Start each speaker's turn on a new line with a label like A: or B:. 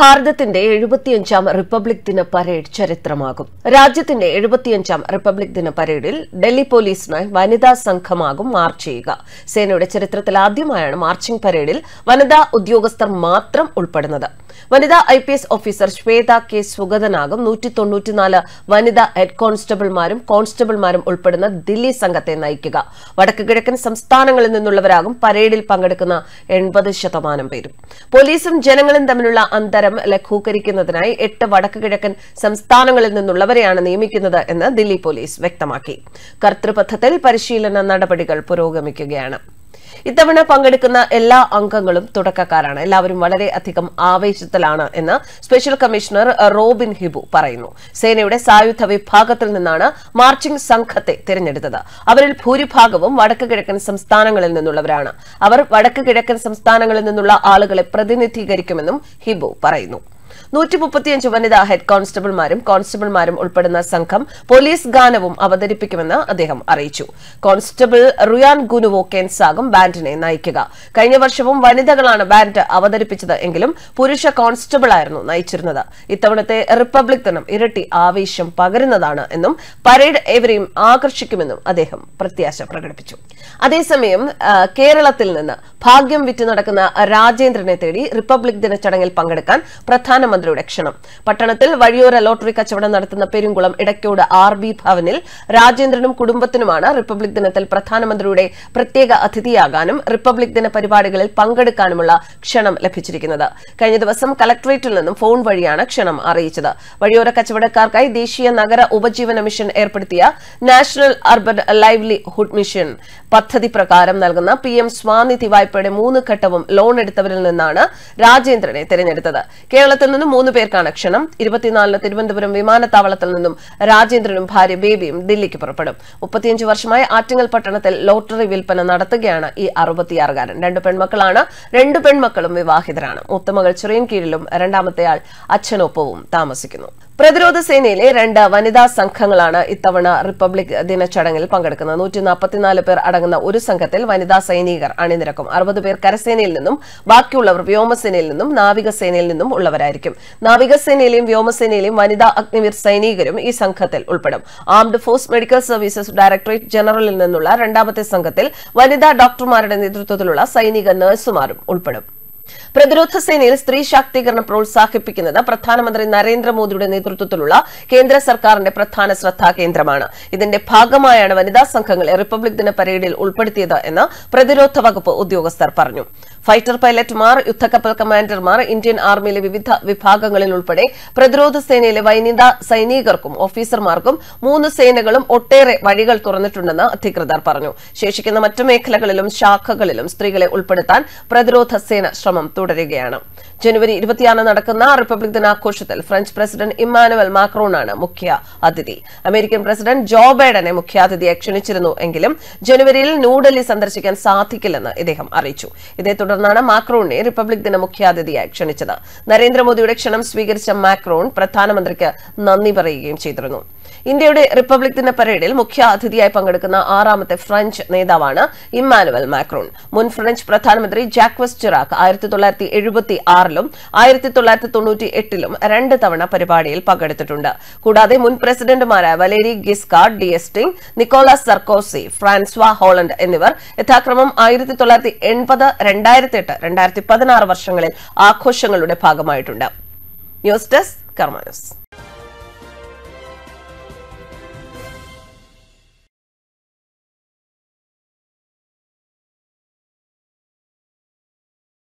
A: ഭാരതത്തിന്റെ എഴുപത്തിയഞ്ചാം റിപ്പബ്ലിക് ദിന പരേഡ് ചരിത്രമാകും രാജ്യത്തിന്റെ എഴുപത്തിയഞ്ചാം റിപ്പബ്ലിക് ദിന പരേഡിൽ ഡൽഹി പോലീസിനായി വനിതാ സംഘമാകും മാർച്ച് ചെയ്യുക സേനയുടെ ചരിത്രത്തിൽ ആദ്യമായാണ് മാർച്ചിംഗ് പരേഡിൽ വനിതാ ഉദ്യോഗസ്ഥർ മാത്രം ഉൾപ്പെടുന്നത് വനിതാ I P S officer Shweta K സുഗതനാകും നൂറ്റി തൊണ്ണൂറ്റിനാല് വനിതാ ഹെഡ് കോൺസ്റ്റബിൾമാരും കോൺസ്റ്റബിൾമാരും ഉൾപ്പെടുന്ന ദില്ലി സംഘത്തെ നയിക്കുക വടക്ക് കിഴക്കൻ സംസ്ഥാനങ്ങളിൽ നിന്നുള്ളവരാകും പരേഡിൽ പങ്കെടുക്കുന്ന എൺപത് ശതമാനം പേരും പോലീസും ജനങ്ങളും തമ്മിലുള്ള അന്തരം ലഘൂകരിക്കുന്നതിനായി എട്ട് വടക്ക് കിഴക്കൻ സംസ്ഥാനങ്ങളിൽ നിന്നുള്ളവരെയാണ് നിയമിക്കുന്നത് എന്ന് ദില്ലി പോലീസ് വ്യക്തമാക്കി കർത്തൃപഥത്തിൽ പരിശീലന നടപടികൾ പുരോഗമിക്കുകയാണ് ഇത്തവണ പങ്കെടുക്കുന്ന എല്ലാ അംഗങ്ങളും തുടക്കക്കാരാണ് എല്ലാവരും വളരെ അധികം ആവേശത്തിലാണ് എന്ന് സ്പെഷ്യൽ കമ്മീഷണർ റോബിൻ ഹിബു പറയുന്നു സേനയുടെ സായുധ വിഭാഗത്തിൽ നിന്നാണ് മാർച്ചിംഗ് സംഘത്തെ തിരഞ്ഞെടുത്തത് അവരിൽ ഭൂരിഭാഗവും വടക്ക് കിഴക്കൻ സംസ്ഥാനങ്ങളിൽ നിന്നുള്ളവരാണ് അവർ വടക്ക് കിഴക്കൻ സംസ്ഥാനങ്ങളിൽ നിന്നുള്ള ആളുകളെ പ്രതിനിധീകരിക്കുമെന്നും ഹിബു പറയുന്നു നൂറ്റി മുപ്പത്തിയഞ്ച് വനിതാ ഹെഡ് കോൺസ്റ്റബിൾമാരും കോൺസ്റ്റബിൾമാരും ഉൾപ്പെടുന്ന സംഘം പോലീസ് ഗാനവും അവതരിപ്പിക്കുമെന്ന് അദ്ദേഹം അറിയിച്ചു കോൺസ്റ്റബിൾ റുയാൻ ഗുനുവോ കെൻസാകും ബാൻഡിനെ നയിക്കുക കഴിഞ്ഞ വർഷവും വനിതകളാണ് ബാൻഡ് അവതരിപ്പിച്ചത് എങ്കിലും പുരുഷ കോൺസ്റ്റബിളായിരുന്നു നയിച്ചിരുന്നത് ഇത്തവണത്തെ റിപ്പബ്ലിക് ദിനം ഇരട്ടി ആവേശം പകരുന്നതാണ് എന്നും പരേഡ് ഏവരെയും ആകർഷിക്കുമെന്നും അദ്ദേഹം പ്രത്യാശ പ്രകടിപ്പിച്ചു അതേസമയം ആ, കേരളത്തിൽ നിന്ന് ഭാഗ്യം വിറ്റ് നടക്കുന്ന രാജേന്ദ്രനെ തേടി റിപ്പബ്ലിക് ദിന ചടങ്ങിൽ പങ്കെടുക്കാൻ പ്രധാനമന്ത്രിയുടെ ക്ഷണം പട്ടണത്തിൽ വഴിയോര ലോട്ടറി കച്ചവടം നടത്തുന്ന പെരുങ്കുളം ഇടയ്ക്കോട് ആർ ബി ഭവനിൽ രാജേന്ദ്രനും കുടുംബത്തിനുമാണ് റിപ്പബ്ലിക് ദിനത്തിൽ പ്രധാനമന്ത്രിയുടെ പ്രത്യേക അതിഥിയാകാനും റിപ്പബ്ലിക് ദിന പരിപാടികളിൽ പങ്കെടുക്കാനുമുള്ള ക്ഷണം ലഭിച്ചിരിക്കുന്നത് കഴിഞ്ഞ ദിവസം കളക്ടറേറ്റിൽ നിന്നും ഫോൺ വഴിയാണ് ക്ഷണം അറിയിച്ചത് വഴിയോര കച്ചവടക്കാർക്കായി ദേശീയ നഗര ഉപജീവന മിഷൻ ഏർപ്പെടുത്തിയ നാഷണൽ അർബൻ ലൈവ്ലിഹുഡ് മിഷൻ പദ്ധതി പ്രകാരം നൽകുന്ന പി എം സ്വാനിധി വായ്പയുടെ മൂന്ന് ഘട്ടവും ലോൺ എടുത്തവരിൽ നിന്നാണ് രാജേന്ദ്രനെ തിരഞ്ഞെടുത്തത് കേരളത്തിൽ നിന്നും മൂന്ന് പേർക്കാണ് ക്ഷണം ഇരുപത്തിനാലിന് തിരുവനന്തപുരം വിമാനത്താവളത്തിൽ നിന്നും രാജേന്ദ്രനും ഭാര്യ ബേബിയും ദില്ലിക്ക് പുറപ്പെടും മുപ്പത്തിയഞ്ച് വർഷമായി ആറ്റിങ്ങൽ പട്ടണത്തിൽ ലോട്ടറി വിൽപ്പന നടത്തുകയാണ് ഈ അറുപത്തിയാറുകാരൻ രണ്ട് പെൺമക്കളാണ് രണ്ട് പെൺമക്കളും വിവാഹിതരാണ് മൂത്തമകൾ ചെറിയൻ കീഴിലും രണ്ടാമത്തെയാൾ അച്ഛനൊപ്പവും താമസിക്കുന്നു പ്രതിരോധ സേനയിലെ രണ്ട് വനിതാ സംഘങ്ങളാണ് ഇത്തവണ റിപ്പബ്ലിക് ദിന ചടങ്ങിൽ പങ്കെടുക്കുന്നത് നൂറ്റി നാൽപ്പത്തിനാല് പേർ അടങ്ങുന്ന ഒരു സംഘത്തിൽ വനിതാ സൈനികർ അണിനിരക്കും അറുപത് പേർ കരസേനയിൽ നിന്നും ബാക്കിയുള്ളവർ വ്യോമസേനയിൽ നിന്നും നാവികസേനയിൽ നിന്നും ഉള്ളവരായിരിക്കും നാവികസേനയിലെയും വ്യോമസേനയിലെയും വനിതാ അഗ്നിവീർ സൈനികരും ഈ സംഘത്തിൽ ഉൾപ്പെടും armed force medical services directorate ജനറലിൽ നിന്നുള്ള രണ്ടാമത്തെ സംഘത്തിൽ വനിതാ ഡോക്ടർമാരുടെ നേതൃത്വത്തിലുള്ള സൈനിക നഴ്സുമാരും ഉൾപ്പെടും പ്രതിരോധ സേനയിൽ സ്ത്രീ ശാക്തീകരണം പ്രോത്സാഹിപ്പിക്കുന്നത് പ്രധാനമന്ത്രി നരേന്ദ്രമോദിയുടെ നേതൃത്വത്തിലുള്ള കേന്ദ്ര സർക്കാരിന്റെ പ്രധാന ശ്രദ്ധാ കേന്ദ്രമാണ് ഇതിന്റെ ഭാഗമായാണ് വനിതാ സംഘങ്ങളെ റിപ്പബ്ലിക് ദിന പരേഡിൽ ഉൾപ്പെടുത്തിയത് എന്ന് പ്രതിരോധ വകുപ്പ് ഉദ്യോഗസ്ഥർ പറഞ്ഞു ഫൈറ്റർ പൈലറ്റുമാർ യുദ്ധക്കപ്പൽ കമാൻഡർമാർ ഇന്ത്യൻ ആർമിയിലെ വിവിധ വിഭാഗങ്ങളിൽ ഉൾപ്പെടെ പ്രതിരോധ സേനയിലെ വനിതാ സൈനികർക്കും ഓഫീസർമാർക്കും മൂന്ന് സേനകളും ഒട്ടേറെ വഴികൾ തുറന്നിട്ടുണ്ടെന്ന് അധികൃതർ പറഞ്ഞു ശേഷിക്കുന്ന മറ്റു മേഖലകളിലും ശാഖകളിലും സ്ത്രീകളെ ഉൾപ്പെടുത്താൻ പ്രതിരോധ സേന ശ്രമം തുടരുകയാണ് ജനുവരി ഇരുപത്തിയാറിന് നടക്കുന്ന റിപ്പബ്ലിക് ദിനാഘോഷത്തിൽ ഫ്രഞ്ച് പ്രസിഡന്റ് ഇമ്മാനുവൽ മാക്രോണാണ് മുഖ്യ അതിഥി അമേരിക്കൻ പ്രസിഡന്റ് ജോ ബൈഡനെ മുഖ്യാതിഥിയെ ക്ഷണിച്ചിരുന്നു എങ്കിലും ജനുവരിയിൽ ന്യൂഡൽഹി സന്ദർശിക്കാൻ സാധിക്കില്ലെന്ന് ഇദ്ദേഹം അറിയിച്ചു ഇതേ തുടർന്നാണ് മാക്രോണിനെ റിപ്പബ്ലിക് ദിന മുഖ്യാതിഥിയായി ക്ഷണിച്ചത് നരേന്ദ്രമോദിയുടെ ക്ഷണം സ്വീകരിച്ച മാക്രോൺ പ്രധാനമന്ത്രിക്ക് നന്ദി പറയുകയും ചെയ്തിരുന്നു ഇന്ത്യയുടെ റിപ്പബ്ലിക് ദിന പരേഡിൽ മുഖ്യ അതിഥിയായി പങ്കെടുക്കുന്ന ആറാമത്തെ ഫ്രഞ്ച് നേതാവാണ് ഇമ്മാനുവൽ മാക്രോൺ മുൻ ഫ്രഞ്ച് പ്രധാനമന്ത്രി ജാക്വസ് ചിറാക്ക് ആയിരത്തി തൊള്ളായിരത്തി എഴുപത്തി ആറിലും ആയിരത്തി തൊള്ളായിരത്തി തൊണ്ണൂറ്റി എട്ടിലും രണ്ട് തവണ പരിപാടിയിൽ പങ്കെടുത്തിട്ടുണ്ട് കൂടാതെ മുൻ പ്രസിഡന്റുമാരായ Valéry Giscard d'Estaing Nicolas Sarkozy François Hollande എന്നിവർ യഥാക്രമം ആയിരത്തി തൊള്ളായിരത്തി എൺപത് രണ്ടായിരത്തി എട്ട് രണ്ടായിരത്തി പതിനാറ് വർഷങ്ങളിൽ ആഘോഷങ്ങളുടെ ഭാഗമായിട്ടുണ്ട് ന്യൂസ് ഡെസ്ക് കർമാനസ്